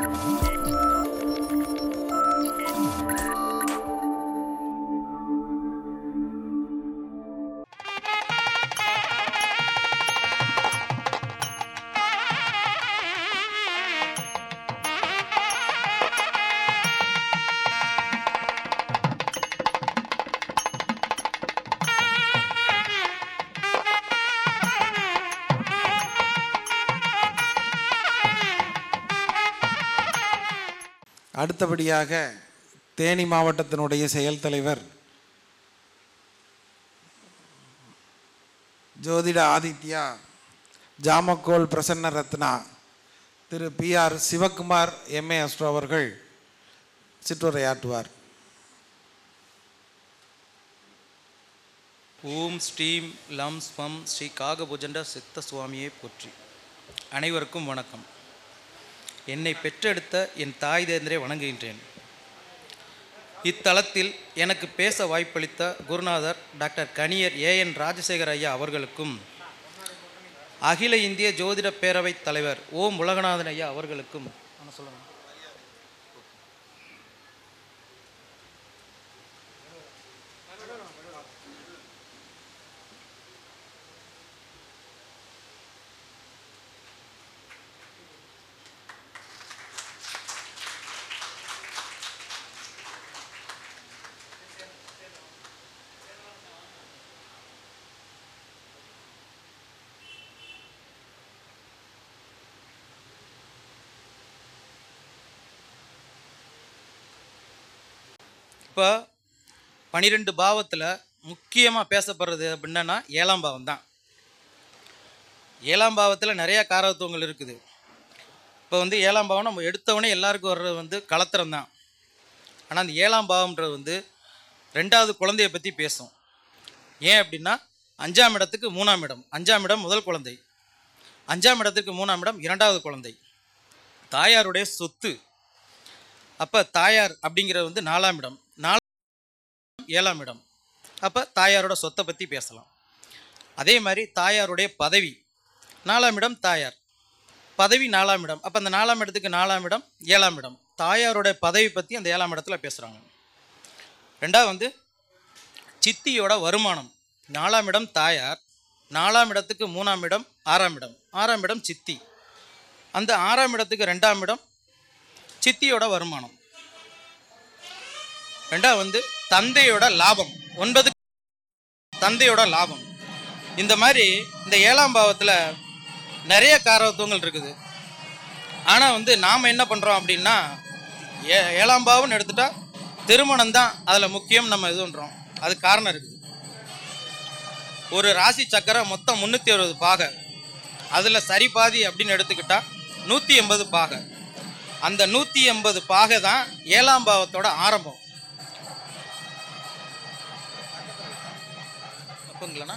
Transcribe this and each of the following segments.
அடுத்தபடியாக தேனி மாவட்டத்தினுடைய செயல் தலைவர் ஜோதிட ஆதித்யா ஜாமக்கோல் பிரசன்ன ரத்னா திரு P R Sivakumar M A astro அவர்கள் சிற்றுரையாற்றுவார் ஓம் ஸ்ரீம் லம் ஸ்வம் ஸ்ரீ காகபுஜண்ட சித்த சுவாமியை போற்றி அனைவருக்கும் வணக்கம் என்னை பெற்றெடுத்த என் தாய் தேந்தரை வணங்குகின்றேன் இத்தலத்தில் எனக்கு பேச வாய்ப்பளித்த குருநாதர் டாக்டர் கனியர் ஏஎன் ராஜசேகர் ஐயா அவர்களுக்கும் அகில இந்திய ஜோதிட பேரவைத் தலைவர் ஓம் உலகநாதன் ஐயா அவர்களுக்கும் நான் சொல்லுங்க இப்போ பனிரெண்டு பாவத்தில் முக்கியமாக பேசப்படுறது அப்படின்னா ஏழாம் பாவம் தான் ஏழாம் பாவத்தில் நிறைய காரகத்துவங்கள் இருக்குது இப்போ வந்து ஏழாம் பாவம் நம்ம எடுத்தவொடனே எல்லாருக்கும் வர்றது வந்து கலத்திரம் தான் ஆனால் அந்த ஏழாம் பாவம்ன்றது வந்து ரெண்டாவது குழந்தைய பற்றி பேசும் ஏன் அப்படின்னா அஞ்சாம் இடத்துக்கு மூணாம் இடம் அஞ்சாம் இடம் முதல் குழந்தை அஞ்சாம் இடத்துக்கு மூணாம் இடம் இரண்டாவது குழந்தை தாயாருடைய சொத்து அப்போ தாயார் அப்படிங்கிறது வந்து நாலாம் இடம் நாலாம் ஏழாம் இடம் அப்போ தாயாரோட சொத்தை பற்றி பேசலாம் அதே மாதிரி தாயாருடைய பதவி நாலாம் இடம் தாயார் பதவி நாலாம் இடம் அப்போ அந்த நாலாம் இடத்துக்கு நாலாம் இடம் ஏழாம் இடம் தாயாருடைய பதவி பற்றி அந்த ஏழாம் இடத்துல பேசுகிறாங்க ரெண்டாவது வந்து சித்தியோட வருமானம் நாலாம் இடம் தாயார் நாலாம் இடத்துக்கு மூணாம் இடம் ஆறாம் இடம் ஆறாம் இடம் சித்தி அந்த ஆறாம் இடத்துக்கு ரெண்டாம் இடம் சித்தியோட வருமானம் ரெண்டாவது வந்து தந்தையோட லாபம் ஒன்பது தந்தையோட லாபம் இந்த மாதிரி இந்த ஏழாம் பாவத்தில் நிறைய காரகத்துவங்கள் இருக்குது ஆனால் வந்து நாம் என்ன பண்ணுறோம் அப்படின்னா ஏ ஏழாம் பாவம்னு எடுத்துட்டா திருமணம் தான் அதில் முக்கியம் நம்ம இது பண்ணுறோம் அது காரணம் இருக்குது ஒரு ராசி சக்கரம் மொத்தம் முந்நூற்றி அறுபது பாகை அதில் சரி பாதி அப்படின்னு எடுத்துக்கிட்டா நூற்றி எண்பது பாகை அந்த நூற்றி எண்பது பாகை தான் ஏழாம் பாவத்தோட ஆரம்பம் அப்பங்களா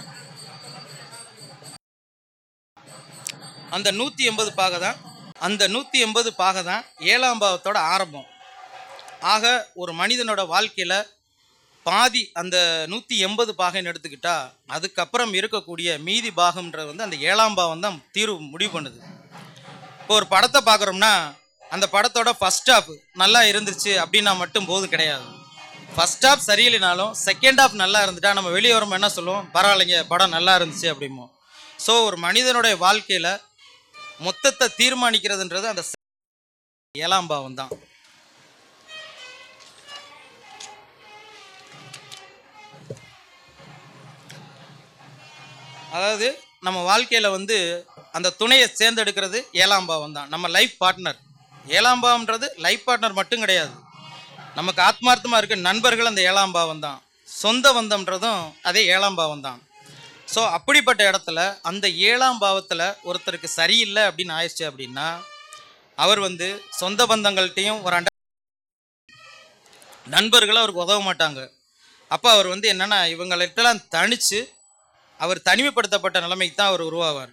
அந்த நூற்றி எண்பது பாகை தான் அந்த நூற்றி எண்பது பாகை தான் ஏழாம் பாவத்தோட ஆரம்பம் ஆக ஒரு மனிதனோட வாழ்க்கையில் பாதி அந்த நூற்றி எண்பது பாகைன்னு எடுத்துக்கிட்டா அதுக்கப்புறம் இருக்கக்கூடிய மீதி பாகம்ன்றது வந்து அந்த ஏழாம் பாவம் தான் தீர்வு முடிவு பண்ணுது இப்போ ஒரு படத்தை பார்க்குறோம்னா அந்த படத்தோட ஃபர்ஸ்ட் ஹாஃப் நல்லா இருந்துச்சு அப்படின்னா மட்டும் போதும் கிடையாது ஃபர்ஸ்ட் ஹாஃப் சரியில்லைனாலும் செகண்ட் ஹாஃப் நல்லா இருந்துட்டா நம்ம வெளியே வரும்போது என்ன சொல்லுவோம் பரவாயில்லைங்க படம் நல்லா இருந்துச்சு அப்படிமோ ஸோ ஒரு மனிதனுடைய வாழ்க்கையில் மொத்தத்தை தீர்மானிக்கிறதுன்றது அந்த ஏழாம் பாவம் தான் அதாவது நம்ம வாழ்க்கையில் வந்து அந்த துணையை தேர்ந்தெடுக்கிறது ஏழாம் பாவம் தான் நம்ம லைஃப் பார்ட்னர் ஏழாம் பாவம்ன்றது லைஃப் பார்ட்னர் மட்டும் கிடையாது நமக்கு ஆத்மார்த்தமாக இருக்க நண்பர்கள் அந்த ஏழாம் பாவம் தான் சொந்த பந்தம்ன்றதும் அதே ஏழாம் பாவம் தான் ஸோ அப்படிப்பட்ட இடத்துல அந்த ஏழாம் பாவத்தில் ஒருத்தருக்கு சரியில்லை அப்படின்னு ஆயிடுச்சு அப்படின்னா அவர் வந்து சொந்த பந்தங்கள்கிட்டையும் ஒரு அண்ட நண்பர்களும் அவருக்கு உதவ மாட்டாங்க அப்போ அவர் வந்து என்னென்னா இவங்கள்ட்டலாம் தனித்து அவர் தனிமைப்படுத்தப்பட்ட நிலைமைக்கு தான் அவர் உருவாவார்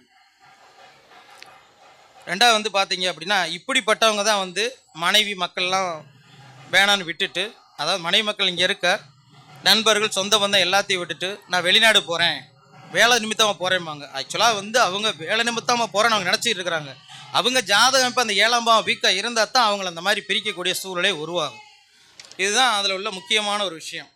ரெண்டாவது வந்து பார்த்தீங்க அப்படின்னா இப்படிப்பட்டவங்க தான் வந்து மனைவி மக்கள்லாம் வேணான்னு விட்டுட்டு அதாவது மனைவி மக்கள் இங்கே இருக்க நண்பர்கள் சொந்த பந்தம் எல்லாத்தையும் விட்டுட்டு நான் வெளிநாடு போகிறேன் வேலை நிமித்தமாக போகிறேம்பாங்க ஆக்சுவலாக வந்து அவங்க வேலை நிமித்தமாக போகிறேன்னு அவங்க நினச்சிட்டு இருக்கிறாங்க அவங்க ஜாதகம் இப்போ அந்த ஏழாம் பாவம் வீக்காக இருந்தால் தான் அவங்கள அந்த மாதிரி பிரிக்கக்கூடிய சூழ்நிலை உருவாகும் இதுதான் அதில் உள்ள முக்கியமான ஒரு விஷயம்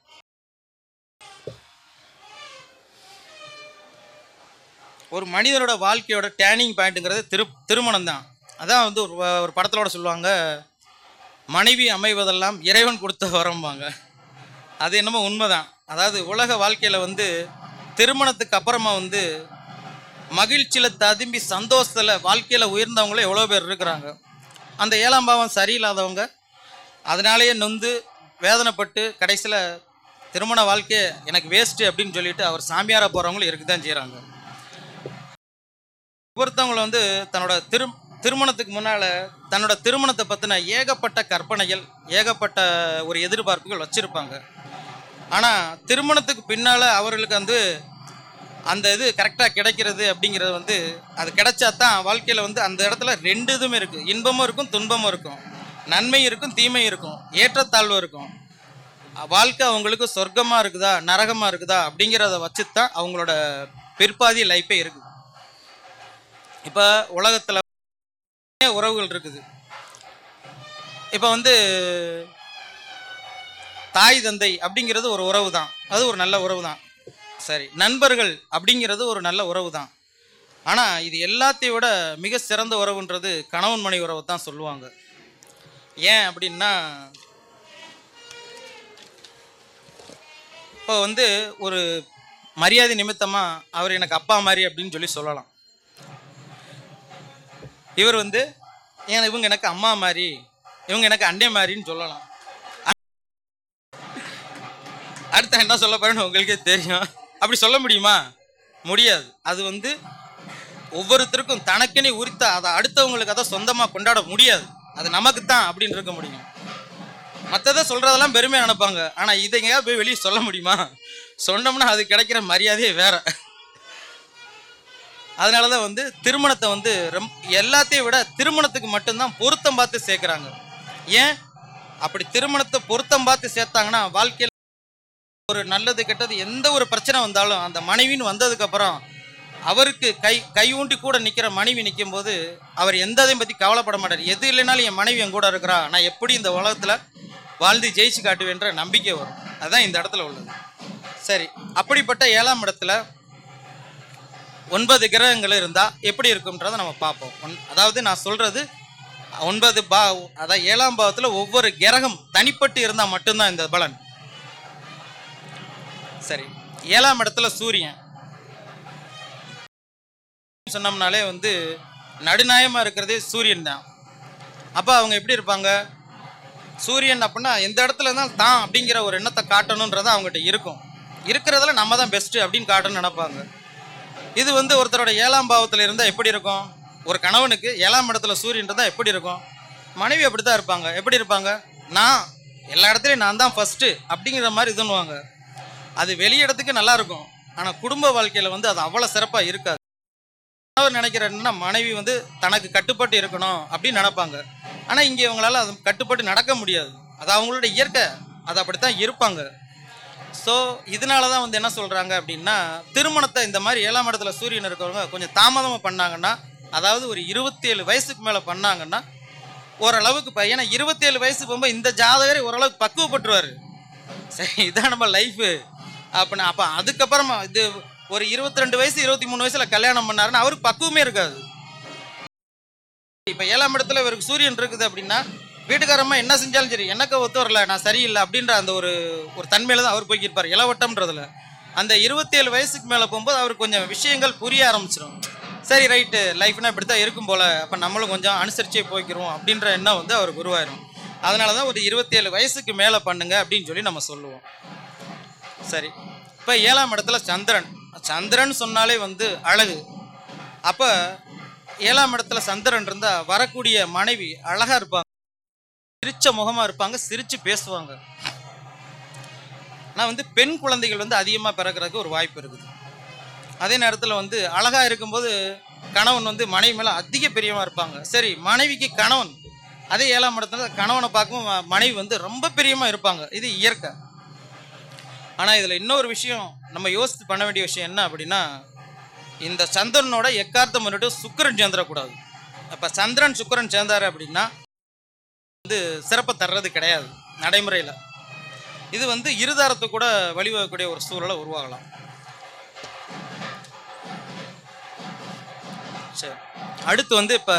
ஒரு மனிதனோட வாழ்க்கையோட டேர்னிங் பாயிண்ட்டுங்கிறது திரு திருமணம் தான் அதான் வந்து ஒரு வ- ஒரு படத்திலோட சொல்லுவாங்க மனைவி அமைவதெல்லாம் இறைவன் கொடுத்த வரம்பாங்க அது என்னமோ உண்மைதான் அதாவது உலக வாழ்க்கையில் வந்து திருமணத்துக்கு அப்புறமா வந்து மகிழ்ச்சியில் ததும்பி சந்தோஷத்தில் வாழ்க்கையில் உயர்ந்தவங்களும் எவ்வளோ பேர் இருக்கிறாங்க அந்த ஏழாம் பாவம் சரியில்லாதவங்க அதனாலேயே நொந்து வேதனைப்பட்டு கடைசியில் திருமண வாழ்க்கை எனக்கு வேஸ்ட்டு அப்படின்னு சொல்லிட்டு அவர் சாமியாரா போகிறவங்களும் இருக்கு தான் செய்கிறாங்க ஒருத்தவங்களை வந்து தன்னோட திரு திருமணத்துக்கு முன்னால் தன்னோட திருமணத்தை பற்றின ஏகப்பட்ட கற்பனைகள் ஏகப்பட்ட ஒரு எதிர்பார்ப்புகள் வச்சுருப்பாங்க ஆனால் திருமணத்துக்கு பின்னால் அவர்களுக்கு வந்து அந்த இது கரெக்டாக கிடைக்கிறது அப்படிங்கிறது வந்து அது கிடைச்சா தான் வாழ்க்கையில் வந்து அந்த இடத்துல ரெண்டு இதுவுமே இருக்குது இன்பமும் இருக்கும் துன்பமும் இருக்கும் நன்மை இருக்கும் தீமை இருக்கும் ஏற்றத்தாழ்வு இருக்கும் வாழ்க்கை அவங்களுக்கு சொர்க்கமாக இருக்குதா நரகமாக இருக்குதா அப்படிங்கிறத வச்சு தான் அவங்களோட பிற்பாதி லைஃபே இருக்குது இப்போ உலகத்தில் உறவுகள் இருக்குது இப்போ வந்து தாய் தந்தை அப்படிங்கிறது ஒரு உறவு தான் அது ஒரு நல்ல உறவு தான் சரி நண்பர்கள் அப்படிங்கிறது ஒரு நல்ல உறவு தான் ஆனால் இது எல்லாத்தையும் விட மிக சிறந்த உறவுன்றது கணவன் மனைவி உறவை தான் சொல்லுவாங்க ஏன் அப்படின்னா இப்போ வந்து ஒரு மரியாதை நிமித்தமாக அவர் எனக்கு அப்பா மாதிரி அப்படின்னு சொல்லி சொல்லலாம் இவர் வந்து ஏன் இவங்க எனக்கு அம்மா மாதிரி இவங்க எனக்கு அண்டை மாதிரின்னு சொல்லலாம் அடுத்து என்ன சொல்ல போறேன்னு உங்களுக்கே தெரியும் அப்படி சொல்ல முடியுமா முடியாது அது வந்து ஒவ்வொருத்தருக்கும் தனக்குனே உரித்த அதை அடுத்தவங்களுக்கு அதை சொந்தமாக கொண்டாட முடியாது அது நமக்கு தான் அப்படின்னு இருக்க முடியும் மற்றதை சொல்கிறதெல்லாம் பெருமையாக நினைப்பாங்க ஆனால் இதை எங்கேயாவது போய் வெளியே சொல்ல முடியுமா சொன்னோம்னா அது கிடைக்கிற மரியாதையே வேற அதனால தான் வந்து திருமணத்தை வந்து ரொம்ப எல்லாத்தையும் விட திருமணத்துக்கு மட்டும்தான் பொருத்தம் பார்த்து சேர்க்குறாங்க ஏன் அப்படி திருமணத்தை பொருத்தம் பார்த்து சேர்த்தாங்கன்னா வாழ்க்கையில் ஒரு நல்லது கெட்டது எந்த ஒரு பிரச்சனை வந்தாலும் அந்த மனைவின்னு வந்ததுக்கப்புறம் அவருக்கு கை கை ஊண்டி கூட நிற்கிற மனைவி நிற்கும் போது அவர் எந்த இதையும் பற்றி கவலைப்பட மாட்டார் எது இல்லைனாலும் என் மனைவி என் கூட இருக்கிறா நான் எப்படி இந்த உலகத்தில் வாழ்ந்து ஜெயிச்சு காட்டுவேன்ற நம்பிக்கை வரும் அதுதான் இந்த இடத்துல உள்ளது சரி அப்படிப்பட்ட ஏழாம் இடத்துல ஒன்பது கிரகங்கள் இருந்தால் எப்படி இருக்கும்ன்றதை நம்ம பார்ப்போம் ஒன் அதாவது நான் சொல்கிறது ஒன்பது பா அதாவது ஏழாம் பாவத்தில் ஒவ்வொரு கிரகம் தனிப்பட்டு இருந்தால் மட்டும்தான் இந்த பலன் சரி ஏழாம் இடத்துல சூரியன் சொன்னோம்னாலே வந்து நடுநாயமாக இருக்கிறதே சூரியன் தான் அப்போ அவங்க எப்படி இருப்பாங்க சூரியன் அப்படின்னா எந்த இடத்துல இருந்தாலும் தான் அப்படிங்கிற ஒரு எண்ணத்தை காட்டணுன்றது அவங்ககிட்ட இருக்கும் இருக்கிறதுல நம்ம தான் பெஸ்ட்டு அப்படின்னு காட்டணும்னு நினைப்பாங்க இது வந்து ஒருத்தரோட ஏழாம் பாவத்தில் இருந்தால் எப்படி இருக்கும் ஒரு கணவனுக்கு ஏழாம் இடத்துல சூரியன் இருந்தால் எப்படி இருக்கும் மனைவி அப்படி தான் இருப்பாங்க எப்படி இருப்பாங்க நான் எல்லா இடத்துலையும் நான் தான் ஃபஸ்ட்டு அப்படிங்கிற மாதிரி இதுன்னுவாங்க அது வெளி இடத்துக்கு நல்லா இருக்கும் ஆனால் குடும்ப வாழ்க்கையில் வந்து அது அவ்வளோ சிறப்பாக இருக்காது கணவர் நினைக்கிற என்னன்னா மனைவி வந்து தனக்கு கட்டுப்பட்டு இருக்கணும் அப்படின்னு நினைப்பாங்க ஆனால் இங்கே இவங்களால அது கட்டுப்பட்டு நடக்க முடியாது அது அவங்களோட இயற்கை அது அப்படித்தான் இருப்பாங்க ஸோ இதனால தான் வந்து என்ன சொல்கிறாங்க அப்படின்னா திருமணத்தை இந்த மாதிரி ஏழாம் இடத்துல சூரியன் இருக்கிறவங்க கொஞ்சம் தாமதமாக பண்ணாங்கன்னா அதாவது ஒரு இருபத்தேழு வயசுக்கு மேலே பண்ணாங்கன்னா ஓரளவுக்கு ப- ஏன்னா இருபத்தேழு வயசு போகும்போது இந்த ஜாதகரை ஓரளவுக்கு பக்குவப்பட்டுருவார் சரி இதான் நம்ம லைஃபு அப்படின்னா அப்போ அதுக்கப்புறமா இது ஒரு இருபத்தி ரெண்டு வயசு இருபத்தி மூணு வயசுல கல்யாணம் பண்ணாருன்னா அவருக்கு பக்குவமே இருக்காது இப்போ ஏழாம் இடத்துல இவருக்கு சூரியன் இருக்குது அப்படின்னா வீட்டுக்காரம்மா என்ன செஞ்சாலும் சரி எனக்கு ஒத்து வரல நான் சரியில்லை அப்படின்ற அந்த ஒரு ஒரு தன்மையில தான் அவர் போய்க்கிருப்பார் இளவட்டம்ன்றதுல அந்த இருபத்தேழு வயசுக்கு மேலே போகும்போது அவருக்கு கொஞ்சம் விஷயங்கள் புரிய ஆரம்பிச்சிடும் சரி ரைட்டு லைஃப்னா இப்படி தான் இருக்கும் போல அப்போ நம்மளும் கொஞ்சம் அனுசரிச்சே போய்க்கிறோம் அப்படின்ற எண்ணம் வந்து அவருக்கு உருவாயிரும் அதனால தான் ஒரு இருபத்தேழு வயசுக்கு மேலே பண்ணுங்க அப்படின்னு சொல்லி நம்ம சொல்லுவோம் சரி இப்போ ஏழாம் இடத்துல சந்திரன் சந்திரன் சொன்னாலே வந்து அழகு அப்போ ஏழாம் இடத்துல சந்திரன் இருந்தால் வரக்கூடிய மனைவி அழகாக இருப்பாங்க சிரிச்ச முகமாக இருப்பாங்க சிரித்து பேசுவாங்க ஆனால் வந்து பெண் குழந்தைகள் வந்து அதிகமாக பிறக்கிறதுக்கு ஒரு வாய்ப்பு இருக்குது அதே நேரத்தில் வந்து அழகாக இருக்கும்போது கணவன் வந்து மனைவி மேலே அதிக பிரியமாக இருப்பாங்க சரி மனைவிக்கு கணவன் அதே ஏழாம் இடத்துல கணவனை பார்க்கும்போது ம- மனைவி வந்து ரொம்ப பிரியமாக இருப்பாங்க இது இயற்கை ஆனால் இதில் இன்னொரு விஷயம் நம்ம யோசித்து பண்ண வேண்டிய விஷயம் என்ன அப்படின்னா இந்த சந்திரனோட எக்கார்த்தம் முன்னிட்டு சுக்கிரன் சேர்ந்துடக்கூடாது இப்போ சந்திரன் சுக்கிரன் சேர்ந்தாரு அப்படின்னா வந்து சிறப்பை தர்றது கிடையாது நடைமுறையில் இது வந்து இருதாரத்துக்கு கூட வழிவகக்கூடிய ஒரு சூழலை உருவாகலாம் சரி அடுத்து வந்து இப்போ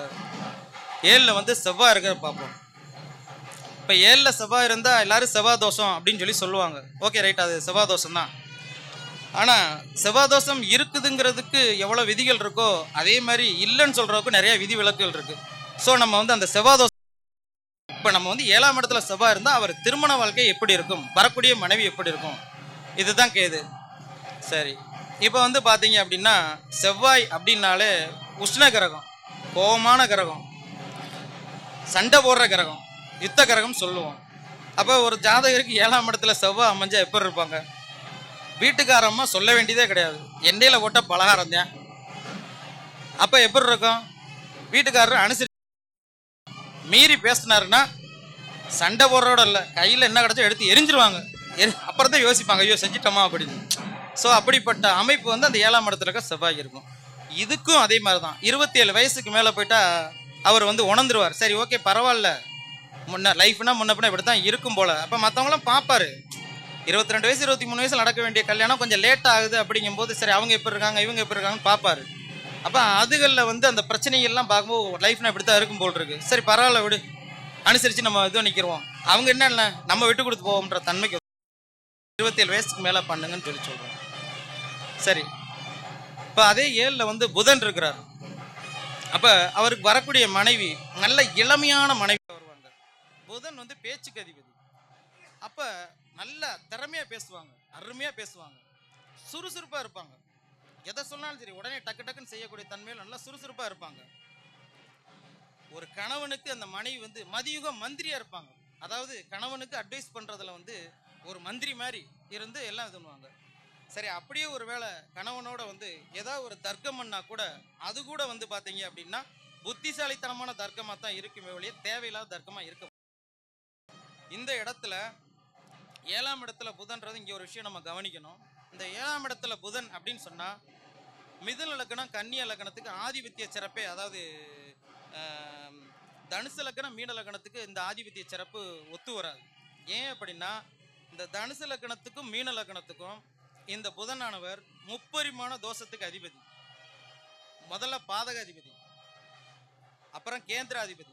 ஏழில் வந்து செவ்வாய் இருக்கிற பார்ப்போம் இப்போ ஏழில் செவ்வாய் இருந்தால் எல்லாரும் செவ்வாய் தோஷம் அப்படின்னு சொல்லி சொல்லுவாங்க ஓகே ரைட் அது செவ்வாய் தோஷம் தான் ஆனால் செவ்வாய் தோஷம் இருக்குதுங்கிறதுக்கு எவ்வளோ விதிகள் இருக்கோ அதே மாதிரி இல்லைன்னு சொல்கிறதுக்கு நிறைய விதி விலக்குகள் இருக்குது ஸோ நம்ம வந்து அந்த செவ்வாய் தோஷம் இப்போ நம்ம வந்து ஏழாம் இடத்துல செவ்வாய் இருந்தால் அவர் திருமண வாழ்க்கை எப்படி இருக்கும் வரக்கூடிய மனைவி எப்படி இருக்கும் இதுதான் கேது சரி இப்போ வந்து பார்த்தீங்க அப்படின்னா செவ்வாய் அப்படின்னாலே உஷ்ண கிரகம் கோபமான கிரகம் சண்டை போடுற கிரகம் யுத்த கிரகம் சொல்லுவோம் அப்போ ஒரு ஜாதகருக்கு ஏழாம் இடத்துல செவ்வாய் அமைஞ்சா எப்படி இருப்பாங்க வீட்டுக்காரம்மா சொல்ல வேண்டியதே கிடையாது எண்ணெயில் போட்ட பலகாரம் தான் அப்போ எப்படி இருக்கும் வீட்டுக்காரர் அனுசரி மீறி பேசினாருன்னா சண்டை போடுறோட இல்லை கையில் என்ன கிடச்சோ எடுத்து எரிஞ்சிருவாங்க எரி அப்புறம் தான் யோசிப்பாங்க ஐயோ செஞ்சிட்டோமா அப்படின்னு ஸோ அப்படிப்பட்ட அமைப்பு வந்து அந்த ஏழாம் இடத்துல இருக்க செவ்வாய் இருக்கும் இதுக்கும் அதே மாதிரி தான் இருபத்தி ஏழு வயசுக்கு மேலே போயிட்டா அவர் வந்து உணர்ந்துருவார் சரி ஓகே பரவாயில்ல முன்ன லைஃப்னா முன்ன பின்ன இப்படி தான் இருக்கும் போல அப்போ மற்றவங்களாம் பார்ப்பாரு இருபத்தி ரெண்டு வயசு இருபத்தி மூணு வயசுல நடக்க வேண்டிய கல்யாணம் கொஞ்சம் லேட் ஆகுது அப்படிங்கும்போது சரி அவங்க எப்படி இருக்காங்க இவங்க எப்படி இருக்காங்கன்னு பார்ப்பாரு அப்போ அதுகளில் வந்து அந்த பிரச்சனைகள்லாம் பார்க்கும்போது லைஃப்னா இப்படி தான் இருக்கும் போல் இருக்கு சரி பரவாயில்ல விடு அனுசரித்து நம்ம இது நிற்கிறோம் அவங்க என்ன இல்லை நம்ம விட்டு கொடுத்து போவோம்ன்ற தன்மைக்கு இருபத்தேழு வயசுக்கு மேலே பண்ணுங்கன்னு சொல்லி சொல்கிறோம் சரி இப்போ அதே ஏழில் வந்து புதன் இருக்கிறார் அப்போ அவருக்கு வரக்கூடிய மனைவி நல்ல இளமையான மனைவி வருவாங்க புதன் வந்து பேச்சுக்கு அதிபதி அப்போ நல்ல திறமையாக பேசுவாங்க அருமையாக பேசுவாங்க சுறுசுறுப்பாக இருப்பாங்க எதை சொன்னாலும் சரி உடனே டக்கு டக்குன்னு செய்யக்கூடிய தன்மையில் நல்லா சுறுசுறுப்பாக இருப்பாங்க ஒரு கணவனுக்கு அந்த மனைவி வந்து மதியுக மந்திரியா இருப்பாங்க அதாவது கணவனுக்கு அட்வைஸ் பண்றதுல வந்து ஒரு மந்திரி மாதிரி இருந்து எல்லாம் இது பண்ணுவாங்க சரி அப்படியே ஒரு வேளை கணவனோட வந்து ஏதாவது ஒரு தர்க்கம் பண்ணா கூட அது கூட வந்து பாத்தீங்க அப்படின்னா புத்திசாலித்தனமான தர்க்கமா தான் இருக்குமே ஒழிய தேவையில்லாத தர்க்கமா இருக்க இந்த இடத்துல ஏழாம் இடத்துல புதன்றது இங்க ஒரு விஷயம் நம்ம கவனிக்கணும் இந்த ஏழாம் இடத்துல புதன் அப்படின்னு சொன்னா மிதுன லக்னம் கன்னியா லக்னத்துக்கு ஆதிபத்திய சிறப்பே அதாவது ஆம், தனுசு லக்னம் மீன லக்னத்துக்கு இந்த ஆதிபத்திய சிறப்பு ஒத்து வராது ஏன் அப்படின்னா இந்த தனுசு லக்னத்துக்கும் மீன லக்னத்துக்கும் இந்த புதனானவர் முப்பரிமாண தோஷத்துக்கு அதிபதி முதல்ல பாதக அதிபதி அப்புறம் கேந்திராதிபதி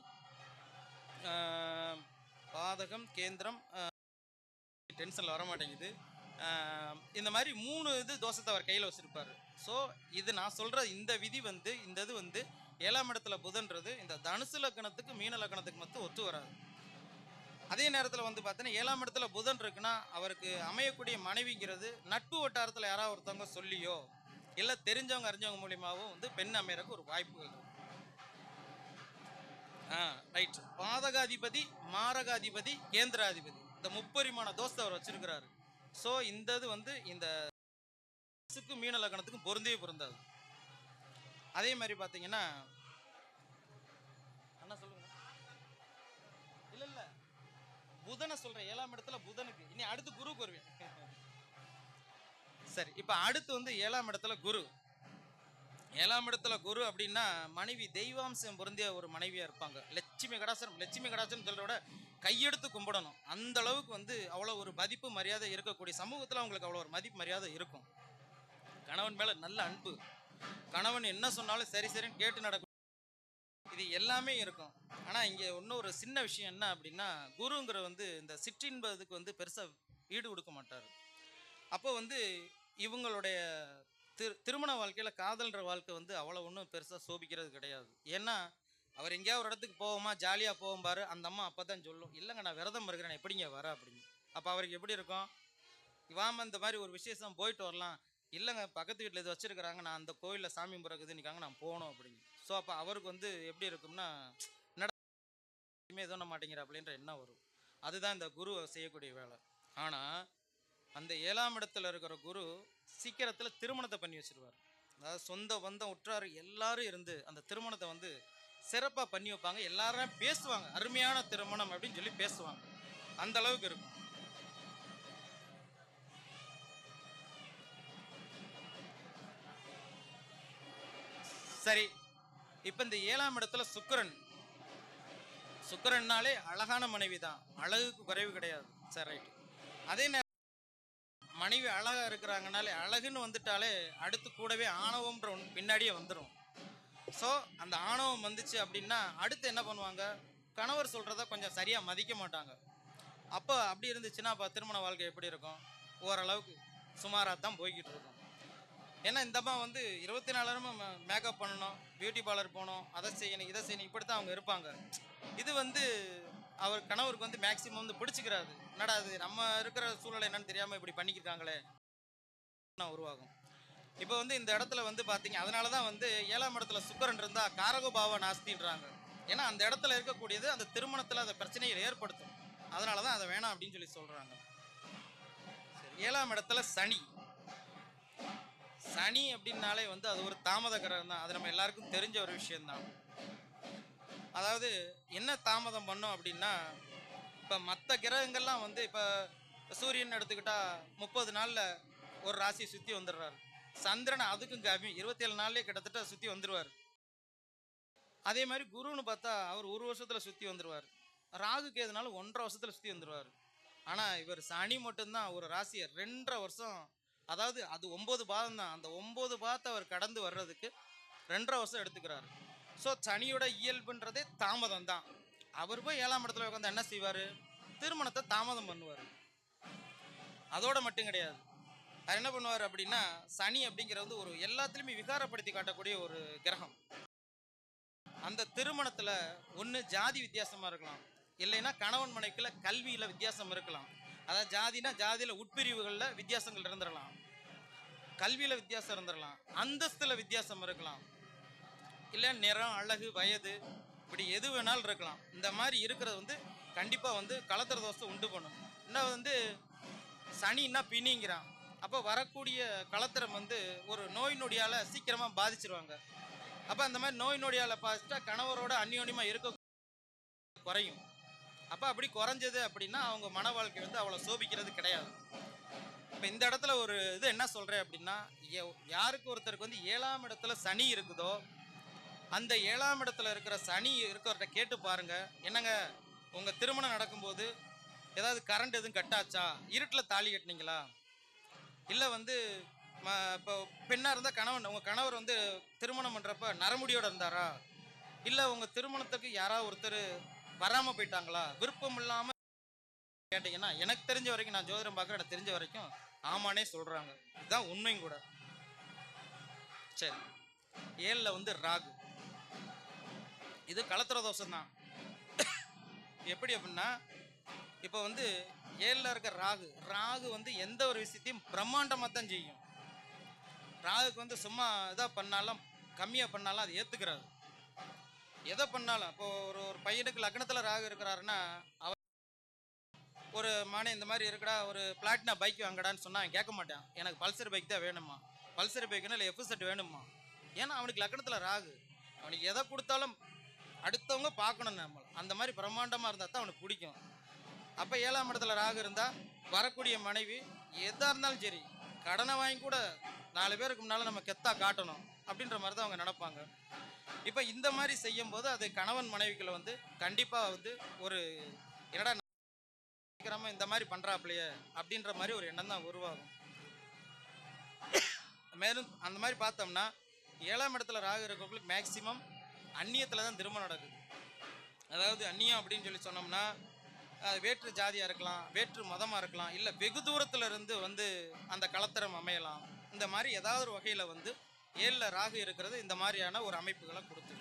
ஆம், பாதகம் கேந்திரம் டென்ஷனில் வர மாட்டேங்குது ஆஹ் இந்த மாதிரி மூணு இது தோஷத்தை அவர் கையில் வச்சிருப்பாரு ஸோ இது நான் சொல்ற இந்த விதி வந்து இந்த இது வந்து ஏழாம் இடத்துல புதன்றது இந்த தனுசு லக்கணத்துக்கு மீன லக்கணத்துக்கு மட்டும் ஒத்து வராது அதே நேரத்தில் வந்து பார்த்தீங்கன்னா ஏழாம் இடத்துல புதன் இருக்குன்னா அவருக்கு அமையக்கூடிய மனைவிங்கிறது நட்பு வட்டாரத்தில் யாராவது ஒருத்தவங்க சொல்லியோ இல்லை தெரிஞ்சவங்க அறிஞ்சவங்க மூலியமாவோ வந்து பெண் அமையறதுக்கு ஒரு வாய்ப்புகள் இருக்கு ஆ ரைட் பாதகாதிபதி மாரகாதிபதி கேந்திராதிபதி இந்த முப்பரிமாண தோஸ்தை அவர் வச்சிருக்கிறாரு ஸோ இந்த இது வந்து இந்த க்கு மீன லக்னத்துக்கும் பொருந்தவே பொருந்தாது அதே மாதிரி பார்த்தீங்கன்னா அண்ணா சொல்லுங்க இல்ல இல்ல புதனை சொல்றேன் ஏழாம் இடத்துல புதனுக்கு இனி அடுத்து குருவுக்கு வருவேன் சரி இப்போ அடுத்து வந்து ஏழாம் இடத்துல குரு ஏழாம் இடத்துல குரு அப்படின்னா மனைவி தெய்வாம்சம் பொருந்திய ஒரு மனைவியா இருப்பாங்க லட்சுமி கடாசனம் லட்சுமி கடாசனம் சொல்றத விட கையெடுத்து கும்பிடணும் அந்த அளவுக்கு வந்து அவ்வளோ ஒரு மதிப்பு மரியாதை இருக்கக்கூடிய சமூகத்தில் அவங்களுக்கு அவ்வளோ ஒரு மதிப்பு மரியாதை இருக்கும் கணவன் மேல நல்ல அன்பு கணவன் என்ன சொன்னாலும் சரி சரின்னு கேட்டு நடக்கும் இது எல்லாமே இருக்கும் ஆனா இங்க இன்னும் ஒரு சின்ன விஷயம் என்ன அப்படின்னா குருங்கிற வந்து இந்த சிற்றின்பதுக்கு வந்து பெருசா ஈடு கொடுக்க மாட்டார் அப்போ வந்து இவங்களுடைய திரு திருமண வாழ்க்கையில காதல்ன்ற வாழ்க்கை வந்து அவ்வளோ ஒன்றும் பெருசா சோபிக்கிறது கிடையாது ஏன்னா அவர் எங்கேயாவது ஒரு இடத்துக்கு போவோமா ஜாலியா போவோம் பாரு அந்த அம்மா அப்பதான் சொல்லும் இல்லைங்க நான் விரதம் இருக்கிறேன் எப்படிங்க வர அப்படின்னு அப்போ அவருக்கு எப்படி இருக்கும் இவாம இந்த மாதிரி ஒரு விசேஷம் போயிட்டு வரலாம் இல்லைங்க பக்கத்து வீட்டில் இது வச்சிருக்கிறாங்க நான் அந்த கோயிலில் சாமி பிறகுது நிற்காங்க நான் போகணும் அப்படின்னு ஸோ அப்போ அவருக்கு வந்து எப்படி இருக்கும்னா நட எதுவுமே எதுவும் மாட்டேங்கிற அப்படின்ற எண்ணம் வரும் அதுதான் இந்த குரு செய்யக்கூடிய வேலை ஆனால் அந்த ஏழாம் இடத்துல இருக்கிற குரு சீக்கிரத்தில் திருமணத்தை பண்ணி வச்சிருவார் அதாவது சொந்த பந்தம் உற்றார் எல்லாரும் இருந்து அந்த திருமணத்தை வந்து சிறப்பாக பண்ணி வைப்பாங்க எல்லாரும் பேசுவாங்க அருமையான திருமணம் அப்படின்னு சொல்லி பேசுவாங்க அந்த அளவுக்கு இருக்கும் சரி இப்போ இந்த ஏழாம் இடத்துல சுக்கிரன் சுக்கிரன்னாலே அழகான மனைவி தான் அழகுக்கு குறைவு கிடையாது சரி ரைட் அதே நேரம் மனைவி அழகா இருக்கிறாங்கனாலே அழகுன்னு வந்துட்டாலே அடுத்து கூடவே ஆணவம்ன்ற ஒன்று பின்னாடியே வந்துடும் ஸோ அந்த ஆணவம் வந்துச்சு அப்படின்னா அடுத்து என்ன பண்ணுவாங்க கணவர் சொல்கிறத கொஞ்சம் சரியாக மதிக்க மாட்டாங்க அப்போ அப்படி இருந்துச்சுன்னா அப்போ திருமண வாழ்க்கை எப்படி இருக்கும் ஓரளவுக்கு சுமாராக தான் போய்கிட்டு இருக்கும் ஏன்னா இந்த அம்மா வந்து இருபத்தி நாலு நேரமும் மேக்கப் பண்ணணும் பியூட்டி பார்லர் போகணும் அதை செய்யணும் இதை செய்யணும் இப்படி தான் அவங்க இருப்பாங்க இது வந்து அவர் கணவருக்கு வந்து மேக்சிமம் வந்து பிடிச்சிக்கிறாது என்னடா அது நம்ம இருக்கிற சூழ்நிலை என்னன்னு தெரியாமல் இப்படி பண்ணிக்கிருக்காங்களே நான் உருவாகும் இப்போ வந்து இந்த இடத்துல வந்து பார்த்தீங்க அதனால தான் வந்து ஏழாம் இடத்துல சுக்கரன் இருந்தால் காரகோபாவ நாஸ்தின்றாங்க ஏன்னா அந்த இடத்துல இருக்கக்கூடியது அந்த திருமணத்தில் அந்த பிரச்சனையை ஏற்படுத்தும் அதனால தான் அதை வேணாம் அப்படின்னு சொல்லி சொல்கிறாங்க சரி ஏழாம் இடத்துல சனி சனி அப்படின்னாலே வந்து அது ஒரு தாமத கிரகம் தான் அது நம்ம எல்லாருக்கும் தெரிஞ்ச ஒரு விஷயம்தான் அதாவது என்ன தாமதம் பண்ணோம் அப்படின்னா இப்போ மற்ற கிரகங்கள்லாம் வந்து இப்போ சூரியன் எடுத்துக்கிட்டா முப்பது நாளில் ஒரு ராசியை சுற்றி வந்துடுறாரு சந்திரன் அதுக்கும் கம்மி இருபத்தேழு நாள்லேயே கிட்டத்தட்ட சுற்றி வந்துடுவார் அதே மாதிரி குருன்னு பார்த்தா அவர் ஒரு வருஷத்தில் சுற்றி வந்துடுவார் ராகுக்கு எதுனாலும் ஒன்றரை வருஷத்தில் சுற்றி வந்துடுவார் ஆனால் இவர் சனி மட்டும்தான் ஒரு ராசியை ரெண்டரை வருஷம் அதாவது அது ஒம்பது பாதம் தான் அந்த ஒம்பது பாதத்தை அவர் கடந்து வர்றதுக்கு ரெண்டரை வருஷம் எடுத்துக்கிறாரு ஸோ சனியோட இயல்புன்றதே தாமதம் தான் அவர் போய் ஏழாம் இடத்துல உட்காந்து என்ன செய்வார் திருமணத்தை தாமதம் பண்ணுவார் அதோட மட்டும் கிடையாது அவர் என்ன பண்ணுவார் அப்படின்னா சனி அப்படிங்கிறது வந்து ஒரு எல்லாத்துலேயுமே விகாரப்படுத்தி காட்டக்கூடிய ஒரு கிரகம் அந்த திருமணத்தில் ஒன்று ஜாதி வித்தியாசமாக இருக்கலாம் இல்லைன்னா கணவன் மனைக்குள்ள கல்வியில் வித்தியாசம் இருக்கலாம் அதாவது ஜாதினா ஜாதியில் உட்பிரிவுகளில் வித்தியாசங்கள் இருந்துடலாம் கல்வியில் வித்தியாசம் இருந்துடலாம் அந்தஸ்தில் வித்தியாசம் இருக்கலாம் இல்லை நிறம் அழகு வயது இப்படி எது வேணாலும் இருக்கலாம் இந்த மாதிரி இருக்கிறது வந்து கண்டிப்பாக வந்து கலத்திர தோஷத்தை உண்டு பண்ணும் இன்னும் வந்து சனின்னா பிணிங்கிறான் அப்போ வரக்கூடிய கலத்திரம் வந்து ஒரு நோய் நொடியால் சீக்கிரமாக பாதிச்சிருவாங்க அப்போ அந்த மாதிரி நோய் நொடியால் பாதிச்சிட்டா கணவரோட அந்யோன்யமாக இருக்க குறையும் அப்போ அப்படி குறைஞ்சது அப்படின்னா அவங்க மன வாழ்க்கை வந்து அவ்வளோ சோபிக்கிறது கிடையாது இப்போ இந்த இடத்துல ஒரு இது என்ன சொல்கிறேன் அப்படின்னா ய- யாருக்கு ஒருத்தருக்கு வந்து ஏழாம் இடத்துல சனி இருக்குதோ அந்த ஏழாம் இடத்துல இருக்கிற சனி இருக்கிறவர்கிட்ட கேட்டு பாருங்க என்னங்க உங்கள் திருமணம் நடக்கும்போது ஏதாவது கரண்ட் எதுவும் கட்டாச்சா இருட்டில் தாலி கட்டினீங்களா இல்லை வந்து ம- இப்போ பெண்ணாக இருந்தால் கணவன் உங்கள் கணவர் வந்து திருமணம் பண்ணுறப்ப நரமுடியோடு இருந்தாரா இல்லை உங்கள் திருமணத்துக்கு யாராவது ஒருத்தர் வராமல் போயிட்டாங்களா விருப்பம் இல்லாமல் கேட்டிங்கன்னா எனக்கு தெரிஞ்ச வரைக்கும் நான் ஜோதிடம் பார்க்குறேன் எனக்கு தெரிஞ்ச வரைக்கும் ஆமானே சொல்கிறாங்க இதுதான் உண்மையும் கூட சரி ஏழில் வந்து ராகு இது கலத்திர தோஷம் தான் எப்படி அப்படின்னா இப்போ வந்து ஏழில் இருக்க ராகு ராகு வந்து எந்த ஒரு விஷயத்தையும் பிரம்மாண்டமாக தான் செய்யும் ராகுக்கு வந்து சும்மா இதாக பண்ணாலும் கம்மியாக பண்ணாலும் அது ஏற்றுக்கிறாரு எதை பண்ணாலும் இப்போ ஒரு ஒரு பையனுக்கு லக்னத்தில் ராகு இருக்கிறாருன்னா அவர் ஒரு மானே இந்த மாதிரி இருக்குடா ஒரு பிளாட்டினா பைக் வாங்கடான்னு சொன்னா அவன் கேட்க மாட்டான் எனக்கு பல்சர் பைக் தான் வேணுமா பல்சர் பைக்குன்னா இல்லை எஃப் செட் வேணுமா ஏன்னா அவனுக்கு லக்கணத்தில் ராகு அவனுக்கு எதை கொடுத்தாலும் அடுத்தவங்க பார்க்கணும் நம்ம அந்த மாதிரி பிரம்மாண்டமாக இருந்தால் தான் அவனுக்கு பிடிக்கும் அப்போ ஏழாம் இடத்துல ராகு இருந்தால் வரக்கூடிய மனைவி எதாக இருந்தாலும் சரி கடனை வாங்கி கூட நாலு பேருக்கு முன்னால் நம்ம கெத்தா காட்டணும் அப்படின்ற மாதிரி தான் அவங்க நினைப்பாங்க இப்போ இந்த மாதிரி செய்யும்போது அது கணவன் மனைவிக்குள்ள வந்து கண்டிப்பாக வந்து ஒரு என்னடா சீக்கிரமா இந்த மாதிரி பண்றாப்லையே அப்படின்ற மாதிரி ஒரு எண்ணம் தான் உருவாகும் மேலும் அந்த மாதிரி பார்த்தோம்னா ஏழாம் இடத்துல ராகு இருக்கவங்களுக்கு மேக்சிமம் அந்நியத்தில் தான் திருமணம் நடக்குது அதாவது அந்நியம் அப்படின்னு சொல்லி சொன்னோம்னா அது வேற்று ஜாதியாக இருக்கலாம் வேற்று மதமாக இருக்கலாம் இல்லை வெகு தூரத்துல இருந்து வந்து அந்த கலத்தரம் அமையலாம் இந்த மாதிரி ஏதாவது ஒரு வகையில் வந்து ஏழில் ராகு இருக்கிறது இந்த மாதிரியான ஒரு அமைப்புகளை கொடுத்துரு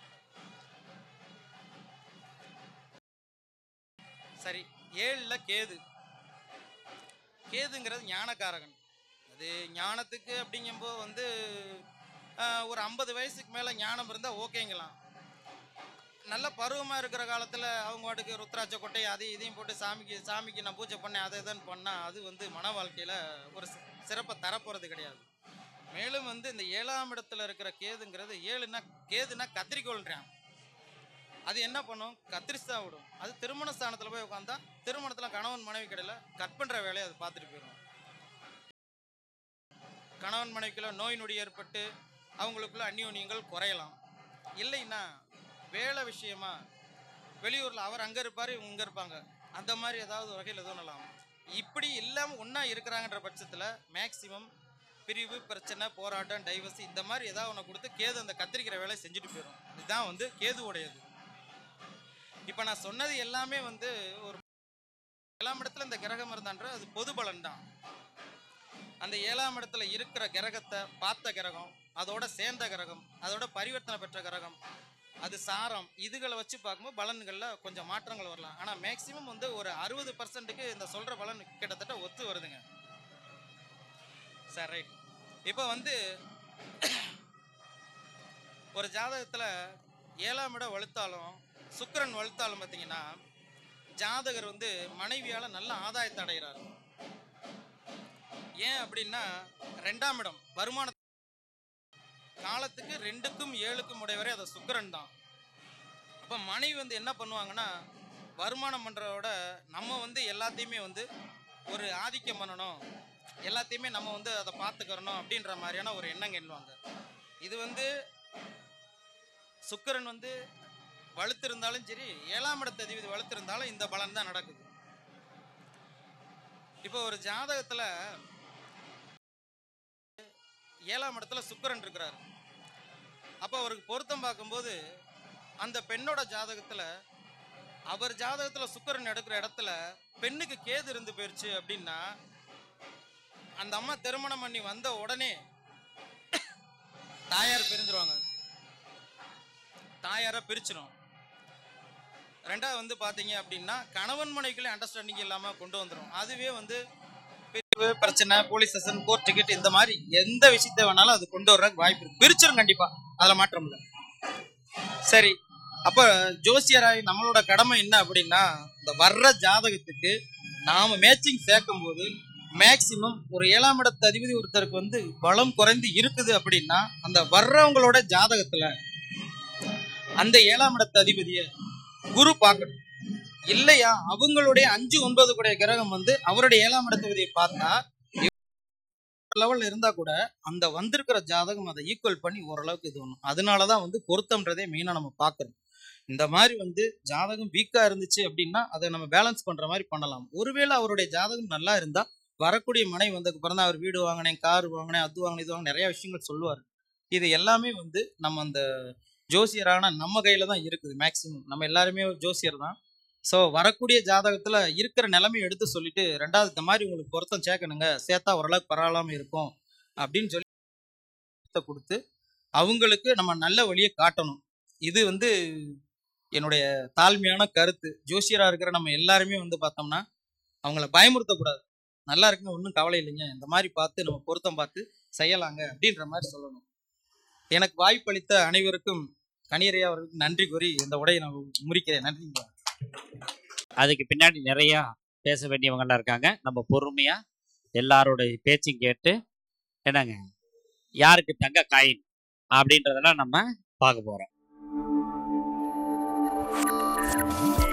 சரி ஏழில் கேது கேதுங்கிறது ஞானக்காரகன் அது ஞானத்துக்கு அப்படிங்கும்போது வந்து ஆஹ், ஒரு ஐம்பது வயசுக்கு மேலே ஞானம் இருந்தால் ஓகேங்களாம் நல்ல பருவமாக இருக்கிற காலத்தில் அவங்க வாட்டுக்கு ருத்ராட்ச கொட்டை அதையும் இதையும் போட்டு சாமிக்கு சாமிக்கு நான் பூஜை பண்ணேன் அதை இதுன்னு பண்ணால் அது வந்து மன வாழ்க்கையில் ஒரு சி- சிறப்பை தரப்போகிறது கிடையாது மேலும் வந்து இந்த ஏழாம் இடத்துல இருக்கிற கேதுங்கிறது ஏழுனா கேதுனா கத்திரிக்கோள்ன்றான் அது என்ன பண்ணும் கத்திரிச்சு தான் விடும் அது திருமண ஸ்தானத்தில் போய் உட்காந்தா திருமணத்தில் கணவன் மனைவி கடையில் கட் பண்ணுற வேலையை அது பார்த்துட்டு போயிடும் கணவன் மனைவிக்குள்ள நோய் நொடி ஏற்பட்டு அவங்களுக்குள்ள அந்யோன்யங்கள் குறையலாம் இல்லைன்னா வேலை விஷயமா வெளியூரில் அவர் அங்கே இருப்பார் இவங்க இங்கே இருப்பாங்க அந்த மாதிரி ஏதாவது வகையில் தோணலாம் இப்படி இல்லாமல் ஒன்றா இருக்கிறாங்கன்ற பட்சத்தில் மேக்சிமம் பிரிவு பிரச்சனை போராட்டம் டைவர்ஸ் இந்த மாதிரி ஏதாவது ஒன்று கொடுத்து கேது அந்த கத்திரிக்கிற வேலையை செஞ்சுட்டு போயிடும் இதுதான் வந்து கேதுவுடையது இப்போ நான் சொன்னது எல்லாமே வந்து ஒரு ஏழாம் இடத்துல இந்த கிரகம் இருந்தான்ற அது பொது பலன் தான் அந்த ஏழாம் இடத்துல இருக்கிற கிரகத்தை பார்த்த கிரகம் அதோட சேர்ந்த கிரகம் அதோட பரிவர்த்தனை பெற்ற கிரகம் அது சாரம் இதுகளை வச்சு பார்க்கும்போது பலன்களில் கொஞ்சம் மாற்றங்கள் வரலாம் ஆனால் மேக்சிமம் வந்து ஒரு அறுபது பர்சன்ட்டுக்கு இந்த சொல்கிற பலன் கிட்டத்தட்ட ஒத்து வருதுங்க சரி ரைட் இப்போ வந்து ஒரு ஜாதகத்தில் ஏழாம் இடம் வலுத்தாலும் சுக்கிரன் வலுத்தாலும் பார்த்தீங்கன்னா ஜாதகர் வந்து மனைவியால் நல்ல ஆதாயத்தை அடைகிறார் ஏன் அப்படின்னா ரெண்டாம் இடம் வருமான காலத்துக்கு ரெண்டுக்கும் ஏழுக்கும் உடையவரே அது சுக்கிரன் தான் அப்போ மனைவி வந்து என்ன பண்ணுவாங்கன்னா வருமானம் பண்ணுறதோட நம்ம வந்து எல்லாத்தையுமே வந்து ஒரு ஆதிக்கம் பண்ணணும் எல்லாத்தையுமே நம்ம வந்து அதை பார்த்துக்கிறணும் அப்படின்ற மாதிரியான ஒரு எண்ணம் எண்ணுவாங்க இது வந்து சுக்கிரன் வந்து வலுத்திருந்தாலும் சரி ஏழாம் இடத்த அதிபதி வலுத்திருந்தாலும் இந்த பலன் தான் நடக்குது இப்போ ஒரு ஜாதகத்துல ஏழாம் இடத்துல சுக்கிரன் இருக்கிறாரு அப்போ அவருக்கு பொருத்தம் பார்க்கும்போது அந்த பெண்ணோட ஜாதகத்துல அவர் ஜாதகத்துல சுக்கிரன் எடுக்கிற இடத்துல பெண்ணுக்கு கேது இருந்து போயிருச்சு அப்படின்னா அந்த அம்மா திருமணம் பண்ணி வந்த உடனே தாயார் பிரிஞ்சிருவாங்க தாயாரை பிரிச்சிடும் ரெண்டாவது வந்து பார்த்தீங்க அப்படின்னா கணவன் மனைவிக்குள்ளே அண்டர்ஸ்டாண்டிங் இல்லாமல் கொண்டு வந்துடும் அதுவே வந்து பிரிவு பிரச்சனை போலீஸ் ஸ்டேஷன் கோர்ட் டிக்கெட் இந்த மாதிரி எந்த விஷயத்தை வேணாலும் அது கொண்டு வர்றதுக்கு வாய்ப்பு இருக்கு பிரிச்சிடும் கண்டிப்பாக அதில் மாற்றம் இல்லை சரி அப்போ ஜோசியராய் நம்மளோட கடமை என்ன அப்படின்னா இந்த வர்ற ஜாதகத்துக்கு நாம மேட்சிங் சேர்க்கும் போது மேக்சிமம் ஒரு ஏழாம் இடத்து அதிபதி ஒருத்தருக்கு வந்து பலம் குறைந்து இருக்குது அப்படின்னா அந்த வர்றவங்களோட ஜாதகத்துல அந்த ஏழாம் இடத்து அதிபதியை குரு பார்க்கணும் இல்லையா அவங்களுடைய அஞ்சு ஒன்பது கூடிய கிரகம் வந்து அவருடைய ஏழாம் இடத்ததிபதியை பார்த்தா லெவல்ல இருந்தா கூட அந்த வந்திருக்கிற ஜாதகம் அதை ஈக்குவல் பண்ணி ஓரளவுக்கு இது ஒண்ணும் அதனாலதான் வந்து பொருத்தம்ன்றதே மெயினா நம்ம பார்க்கணும் இந்த மாதிரி வந்து ஜாதகம் வீக்கா இருந்துச்சு அப்படின்னா அதை நம்ம பேலன்ஸ் பண்ற மாதிரி பண்ணலாம் ஒருவேளை அவருடைய ஜாதகம் நல்லா இருந்தா வரக்கூடிய மனை வந்ததுக்கு பிறந்த அவர் வீடு வாங்கினேன் கார் வாங்கினேன் அது வாங்கினேன் இது வாங்கினேன் நிறைய விஷயங்கள் சொல்லுவார் இது எல்லாமே வந்து நம்ம அந்த ஜோசியரான நம்ம கையில தான் இருக்குது மேக்சிமம் நம்ம எல்லாருமே ஒரு ஜோசியர் தான் ஸோ வரக்கூடிய ஜாதகத்துல இருக்கிற நிலைமையை எடுத்து சொல்லிட்டு ரெண்டாவது இந்த மாதிரி உங்களுக்கு பொருத்தம் சேர்க்கணுங்க சேர்த்தா ஓரளவுக்கு பரவாயில்லாம இருக்கும் அப்படின்னு சொல்லி கொடுத்து அவங்களுக்கு நம்ம நல்ல வழியை காட்டணும் இது வந்து என்னுடைய தாழ்மையான கருத்து ஜோசியரா இருக்கிற நம்ம எல்லாருமே வந்து பார்த்தோம்னா அவங்கள பயமுறுத்தக்கூடாது நல்லா இருக்குங்க ஒன்றும் கவலை இல்லைங்க இந்த மாதிரி பார்த்து நம்ம பொருத்தம் பார்த்து செய்யலாங்க அப்படின்ற மாதிரி சொல்லணும் எனக்கு வாய்ப்பளித்த அனைவருக்கும் கணியரையா அவர்களுக்கு நன்றி கூறி இந்த உடையை நான் முடிக்கிறேன் நன்றிங்க அதுக்கு பின்னாடி நிறையா பேச வேண்டியவங்கெல்லாம் இருக்காங்க நம்ம பொறுமையா எல்லாரோட பேச்சும் கேட்டு என்னங்க யாருக்கு தங்க காயின் அப்படின்றதெல்லாம் நம்ம பார்க்க போறோம்